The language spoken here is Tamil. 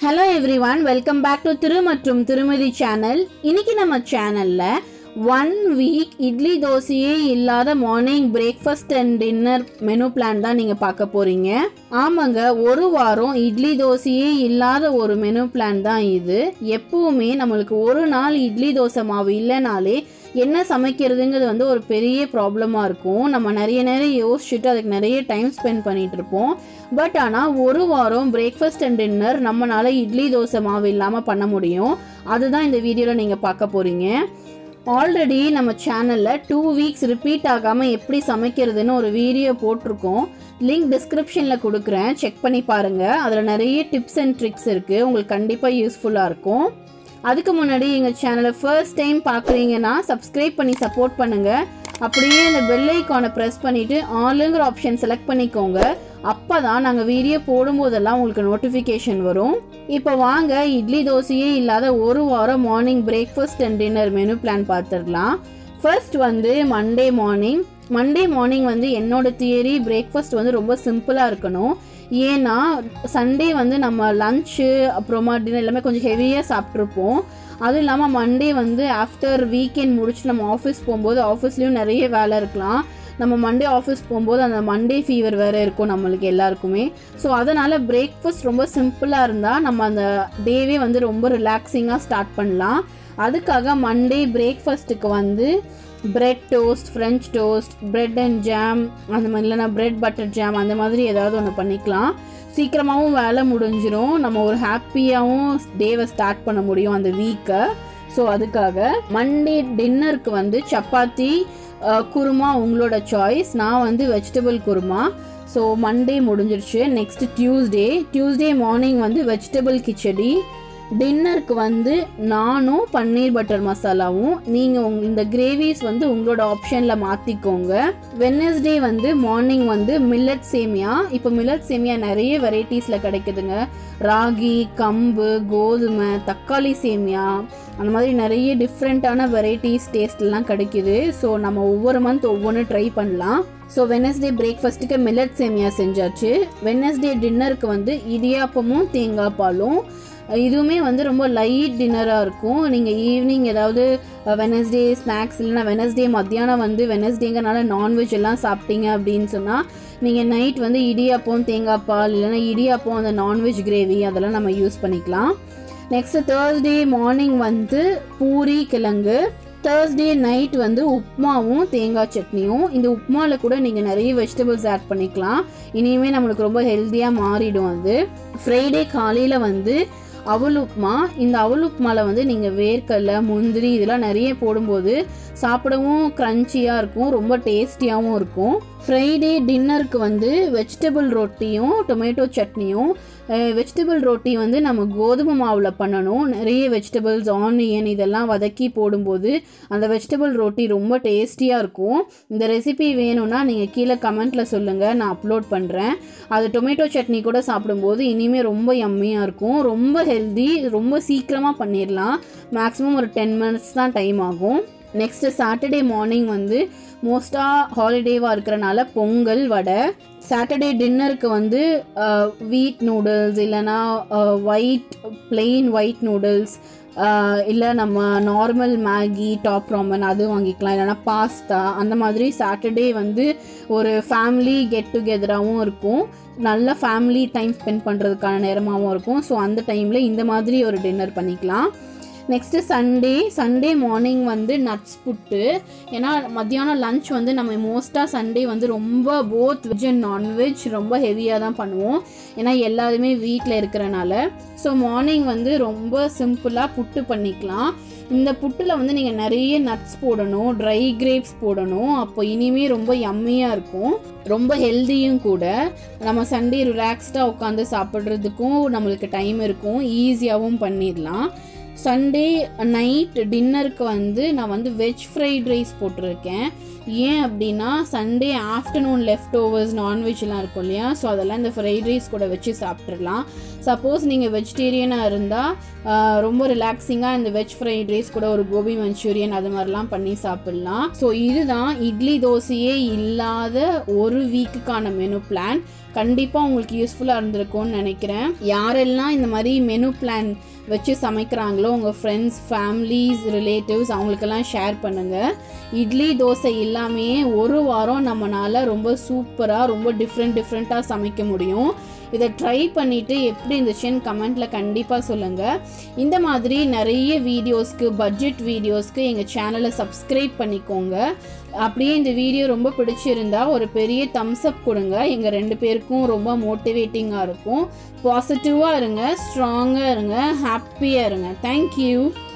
hello everyone welcome back to திரு மற்றும் திருமதி சேனல் இன்னைக்கு நம்ம சேனல்ல ஒன் வீக் இட்லி தோசையே இல்லாத morning breakfast and dinner menu plan தான் நீங்கள் பார்க்க போறீங்க ஆமாங்க ஒரு வாரம் இட்லி தோசையே இல்லாத ஒரு மெனு பிளான் தான் இது எப்பவுமே நம்மளுக்கு ஒரு நாள் இட்லி தோசை மாவு இல்லைனாலே என்ன சமைக்கிறதுங்கிறது வந்து ஒரு பெரிய ப்ராப்ளமாக இருக்கும் நம்ம நிறைய நேரம் யோசிச்சுட்டு அதுக்கு நிறைய டைம் ஸ்பெண்ட் பண்ணிட்டு இருப்போம் பட் ஆனால் ஒரு வாரம் பிரேக்ஃபாஸ்ட் அண்ட் டின்னர் நம்மளால இட்லி தோசை மாவு இல்லாமல் பண்ண முடியும் அதுதான் இந்த வீடியோவில் நீங்கள் பார்க்க போகிறீங்க ஆல்ரெடி நம்ம சேனலில் டூ வீக்ஸ் ரிப்பீட் ஆகாமல் எப்படி சமைக்கிறதுன்னு ஒரு வீடியோ போட்டிருக்கோம் லிங்க் டிஸ்கிரிப்ஷனில் கொடுக்குறேன் செக் பண்ணி பாருங்கள் அதில் நிறைய டிப்ஸ் அண்ட் ட்ரிக்ஸ் இருக்குது உங்களுக்கு கண்டிப்பாக யூஸ்ஃபுல்லாக இருக்கும் அதுக்கு முன்னாடி எங்கள் சேனலை ஃபர்ஸ்ட் டைம் பார்க்குறீங்கன்னா சப்ஸ்கிரைப் பண்ணி சப்போர்ட் பண்ணுங்கள் அப்படியே இந்த பெல் ஐக்கானை ப்ரெஸ் பண்ணிவிட்டு ஆளுங்கிற ஆப்ஷன் செலக்ட் பண்ணிக்கோங்க அப்போ தான் நாங்கள் வீடியோ போடும்போதெல்லாம் உங்களுக்கு நோட்டிஃபிகேஷன் வரும் இப்போ வாங்க இட்லி தோசையே இல்லாத ஒரு வாரம் morning breakfast and dinner menu plan பார்த்துடலாம் ஃபர்ஸ்ட் வந்து மண்டே மார்னிங் மண்டே மார்னிங் வந்து என்னோட தியரி பிரேக்ஃபாஸ்ட் வந்து ரொம்ப சிம்பிளாக இருக்கணும் ஏன்னா சண்டே வந்து நம்ம லஞ்சு அப்புறமா டின்னர் எல்லாமே கொஞ்சம் ஹெவியாக சாப்பிட்ருப்போம் அதுவும் இல்லாமல் மண்டே வந்து ஆஃப்டர் வீக்கெண்ட் முடிச்சு நம்ம ஆஃபீஸ் போகும்போது ஆஃபீஸ்லேயும் நிறைய வேலை இருக்கலாம் நம்ம மண்டே ஆஃபீஸ் போகும்போது அந்த மண்டே ஃபீவர் வேறு இருக்கும் நம்மளுக்கு எல்லாருக்குமே ஸோ அதனால் பிரேக்ஃபாஸ்ட் ரொம்ப சிம்பிளாக இருந்தால் நம்ம அந்த டேவே வந்து ரொம்ப ரிலாக்ஸிங்காக ஸ்டார்ட் பண்ணலாம் அதுக்காக மண்டே பிரேக்ஃபாஸ்ட்டுக்கு வந்து bread toast French toast bread and jam அந்த மாதிரி இல்லைனா பிரெட் பட்டர் ஜாம் அந்த மாதிரி ஏதாவது ஒன்று பண்ணிக்கலாம் சீக்கிரமாகவும் வேலை முடிஞ்சிரும் நம்ம ஒரு ஹாப்பியாகவும் டேவை ஸ்டார்ட் பண்ண முடியும் அந்த வீக்கை ஸோ அதுக்காக மண்டே டின்னருக்கு வந்து சப்பாத்தி அஹ், குருமா உங்களோட சாய்ஸ் நான் வந்து வெஜிடபிள் குருமா ஸோ மண்டே முடிஞ்சிருச்சு நெக்ஸ்ட் டியூஸ்டே டியூஸ்டே மார்னிங் வந்து வெஜிடபிள் கிச்சடி டின்னருக்கு வந்து நானும் பன்னீர் பட்டர் மசாலாவும் நீங்கள் உங் இந்த கிரேவிஸ் வந்து உங்களோட ஆப்ஷனில் மாற்றிக்கோங்க வெனஸ்டே வந்து மார்னிங் வந்து மில்லட் சேமியா இப்போ மில்லட் சேமியா நிறைய வெரைட்டிஸில் கிடைக்குதுங்க ராகி கம்பு கோதுமை தக்காளி சேமியா அந்த மாதிரி நிறைய டிஃப்ரெண்ட்டான வெரைட்டிஸ் டேஸ்ட்லாம் கிடைக்குது ஸோ நம்ம ஒவ்வொரு மந்த் ஒவ்வொன்று ட்ரை பண்ணலாம் ஸோ வெனஸ்டே பிரேக்ஃபாஸ்ட்டுக்கு மில்லட் சேமியா செஞ்சாச்சு வெனஸ்டே டின்னருக்கு வந்து இடியாப்பமும் தேங்காய் பாலும் இதுவுமே வந்து ரொம்ப லைட் டின்னராக இருக்கும் நீங்கள் ஈவினிங் ஏதாவது வெனஸ்டே ஸ்நாக்ஸ் இல்லைனா வெனஸ்டே மத்தியானம் வந்து வெனஸ்டேங்கிறனால நான்வெஜ் எல்லாம் சாப்பிட்டீங்க அப்படின்னு சொன்னால் நீங்கள் நைட் வந்து இடியாப்பம் தேங்காய் பால் இல்லைனா இடியாப்பம் அந்த நான்வெஜ் கிரேவி அதெல்லாம் நம்ம யூஸ் பண்ணிக்கலாம் நெக்ஸ்ட் தேர்ஸ்டே மார்னிங் வந்து பூரி கிழங்கு தேர்ஸ்டே நைட் வந்து உப்மாவும் தேங்காய் சட்னியும் இந்த உப்மாவில் கூட நீங்கள் நிறைய வெஜிடபிள்ஸ் ஆட் பண்ணிக்கலாம் இனிமே நம்மளுக்கு ரொம்ப ஹெல்த்தியாக மாறிடும் அது ஃப்ரைடே காலையில் வந்து அவல் உப்மா இந்த அவல் உப்மாவில் வந்து நீங்கள் வேர்க்கடலை முந்திரி இதெல்லாம் நிறைய போடும்போது சாப்பிடவும் க்ரன்ச்சியாக இருக்கும் ரொம்ப டேஸ்டியாகவும் இருக்கும் ஃப்ரைடே டின்னருக்கு வந்து வெஜிடபிள் ரொட்டியும் டொமேட்டோ சட்னியும் வெஜிடபிள் ரொட்டி வந்து நம்ம கோதுமை மாவில் பண்ணணும் நிறைய வெஜிடபிள்ஸ் ஆனியன் இதெல்லாம் வதக்கி போடும்போது அந்த வெஜிடபிள் ரொட்டி ரொம்ப டேஸ்டியாக இருக்கும் இந்த ரெசிபி வேணும்னா நீங்கள் கீழே கமெண்ட்டில் சொல்லுங்கள் நான் அப்லோட் பண்ணுறேன் அது டொமேட்டோ சட்னி கூட சாப்பிடும்போது இனிமேல் ரொம்ப யம்மியாக இருக்கும் ரொம்ப ஹெல்தி ரொம்ப சீக்கிரமாக பண்ணிடலாம் மேக்ஸிமம் ஒரு டென் மினிட்ஸ் தான் டைம் ஆகும் நெக்ஸ்ட்டு சாட்டர்டே மார்னிங் வந்து மோஸ்ட்டாக ஹாலிடேவாக இருக்கிறனால பொங்கல் வடை சாட்டர்டே டின்னருக்கு வந்து வீட் நூடுல்ஸ் இல்லைனா ஒயிட் பிளெயின் ஒயிட் நூடுல்ஸ் இல்லை நம்ம நார்மல் மேகி டாப் ராமன் அது வாங்கிக்கலாம் இல்லைனா பாஸ்தா அந்த மாதிரி சாட்டர்டே வந்து ஒரு ஃபேமிலி கெட் டுகெதராகவும் இருக்கும் நல்ல ஃபேமிலி டைம் ஸ்பெண்ட் பண்ணுறதுக்கான நேரமாகவும் இருக்கும் ஸோ அந்த டைமில் இந்த மாதிரி ஒரு டின்னர் பண்ணிக்கலாம் நெக்ஸ்ட்டு சண்டே சண்டே மார்னிங் வந்து நட்ஸ் புட்டு ஏன்னா மத்தியானம் லஞ்ச் வந்து நம்ம மோஸ்ட்டாக சண்டே வந்து ரொம்ப போத் வெஜ் அண்ட் நான்வெஜ் ரொம்ப ஹெவியாக தான் பண்ணுவோம் ஏன்னா எல்லாருமே வீட்டில் இருக்கிறனால ஸோ மார்னிங் வந்து ரொம்ப சிம்பிளாக புட்டு பண்ணிக்கலாம் இந்த புட்டில் வந்து நீங்கள் நிறைய நட்ஸ் போடணும் ட்ரை கிரேப்ஸ் போடணும் அப்போ இனிமே ரொம்ப யம்மியாக இருக்கும் ரொம்ப ஹெல்த்தியும் கூட நம்ம சண்டே ரிலாக்ஸ்டாக உட்காந்து சாப்பிட்றதுக்கும் நம்மளுக்கு டைம் இருக்கும் ஈஸியாகவும் பண்ணிடலாம் சண்டே நைட் டின்னருக்கு வந்து நான் வந்து வெஜ் ஃப்ரைட் ரைஸ் போட்டிருக்கேன் ஏன் அப்படின்னா சண்டே ஆஃப்டர்நூன் லெஃப்ட் ஓவர்ஸ் நான்வெஜ்லாம் இருக்கும் இல்லையா ஸோ அதெல்லாம் இந்த ஃப்ரைட் ரைஸ் கூட வச்சு சாப்பிட்றலாம் சப்போஸ் நீங்கள் வெஜிடேரியனாக இருந்தால் ரொம்ப ரிலாக்ஸிங்காக இந்த வெஜ் ஃப்ரைட் ரைஸ் கூட ஒரு கோபி மஞ்சூரியன் அது மாதிரிலாம் பண்ணி சாப்பிட்லாம் ஸோ இதுதான் இட்லி தோசையே இல்லாத ஒரு வீக்குக்கான மெனு பிளான் கண்டிப்பாக உங்களுக்கு யூஸ்ஃபுல்லாக இருந்திருக்கும்னு நினைக்கிறேன் யாரெல்லாம் இந்த மாதிரி மெனு பிளான் வச்சு சமைக்கிறாங்களோ உங்கள் ஃப்ரெண்ட்ஸ் ஃபேமிலிஸ் ரிலேட்டிவ்ஸ் அவங்களுக்கெல்லாம் ஷேர் பண்ணுங்கள் இட்லி தோசை இல்லாமே ஒரு வாரம் நம்மளால் ரொம்ப சூப்பராக ரொம்ப டிஃப்ரெண்ட் டிஃப்ரெண்ட்டாக சமைக்க முடியும் இதை ட்ரை பண்ணிவிட்டு எப்படி இருந்துச்சுன்னு கமெண்ட்டில் கண்டிப்பாக சொல்லுங்கள் இந்த மாதிரி நிறைய வீடியோஸ்க்கு பட்ஜெட் வீடியோஸ்க்கு எங்கள் சேனலை சப்ஸ்கிரைப் பண்ணிக்கோங்க அப்படியே இந்த வீடியோ ரொம்ப பிடிச்சிருந்தா ஒரு பெரிய தம்ஸ் அப் கொடுங்க எங்கள் ரெண்டு பேருக்கும் ரொம்ப மோட்டிவேட்டிங்காக இருக்கும் பாசிட்டிவாக இருங்க ஸ்ட்ராங்காக இருங்க ஹாப்பியாக இருங்க தேங்க்யூ